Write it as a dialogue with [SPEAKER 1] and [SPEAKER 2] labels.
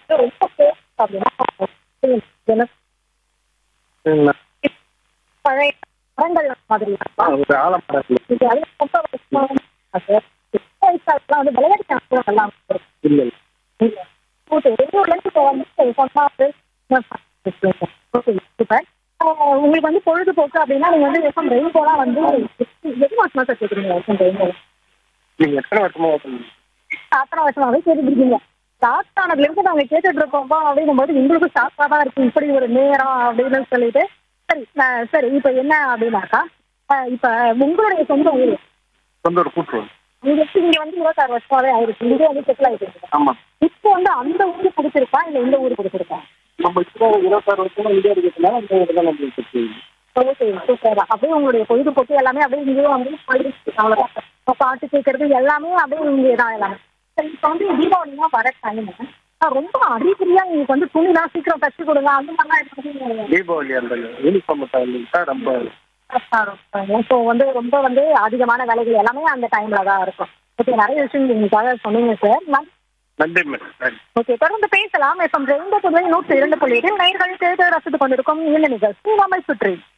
[SPEAKER 1] ரொம்ப famous அப்படின்னா என்ன
[SPEAKER 2] சரிங்களா
[SPEAKER 1] பழைய மரங்கள் மாதிரி
[SPEAKER 2] ஆ, ஒரு ஆலமரம்
[SPEAKER 1] இது அது ரொம்ப வருஷமா சார் வயசாலாம் வந்து விளையாட்டு ஞாபகம் எல்லாம் இருக்கு.
[SPEAKER 2] இல்லை
[SPEAKER 1] இல்ல. ஓகே வெளியூர்ல இருந்து இப்போ வந்து சொன்னாரு ஓகே சூப்பர் உங்களுக்கு வந்து பொழுதுபோக்கு அப்படின்னா நீங்க வந்து எஃப்எம் ரெயின்போலாம் வந்து எது மாசமா சார் கேட்குறீங்க எஃப்எம் ரெயின்போ
[SPEAKER 2] நீங்கள் எத்தனை வருஷமா ஓப்பன்
[SPEAKER 1] அத்தனை வருஷமாவே கேட்டுருக்கீங்க ஸ்டார்ட் ஆனதுல இருந்து நாங்க கேட்டுட்டு இருக்கோம்பா அப்படின்னும் போது எங்களுக்கும் ஸ்டார்ட்டா தான் இருக்கு இப்படி ஒரு நேரம் அப்படின்னு சொல்லிட்டு சரி நான் சரி இப்போ என்ன அப்படின்னாக்கா அஹ் இப்ப உங்களுடைய சொந்த ஊர்
[SPEAKER 2] சொந்த ஒரு கூட்டுறோம்
[SPEAKER 1] இங்க இங்க வந்து இருபத்தாறு வருஷமாவே ஆயிருக்கு இங்கே வந்து செட்டில் ஆயிருக்கு
[SPEAKER 2] ஆமாம்
[SPEAKER 1] இப்போ வந்து அந்த ஊர் பிடிச்சிருக்கா இல்ல இந்த ஊர் பிடிச்சிருக்கா
[SPEAKER 2] நம்ம இப்போ இருபத்தாறு வருஷமா இந்தியா இருக்கிறதுனால இந்த ஊர் தான் நம்ம சுற்றி
[SPEAKER 1] ஓகே சூப்பர் அப்படியே உங்களுடைய பொழுதுபோக்கு எல்லாமே அப்படியே இங்கேயும் வந்து போயிடுச்சு அவ்வளோதான் இப்போ பாட்டு கேட்கறது எல்லாமே அப்படியே இங்கே தான் எல்லாமே சரி இப்போ வந்து தீபாவளிலாம் வர டைம் ரொம்ப அதிகரியா உங்களுக்கு வந்து துணிலாம் சீக்கிரம் தச்சு கொடுங்க அந்த மாதிரிலாம் எடுத்து
[SPEAKER 2] தீபாவளி அந்த யூனிஃபார்ம் வந்துட்டா ரொம்ப
[SPEAKER 1] ஸோ வந்து ரொம்ப வந்து அதிகமான வேலைகள் எல்லாமே அந்த டைம்ல தான் இருக்கும் ஓகே நிறைய விஷயம் உங்களுக்காக சொன்னீங்க சார்
[SPEAKER 2] நன்றி மேடம் நன்றி
[SPEAKER 1] ஓகே தொடர்ந்து பேசலாம் எஃப்எம் ரெண்டு புதுவை நூற்றி இரண்டு புள்ளி எட்டு நேர்கள் கேட்டு ரசித்துக் கொண்டிருக்கும் இந்த நிகழ்ச்சி நம்மை சுற்றி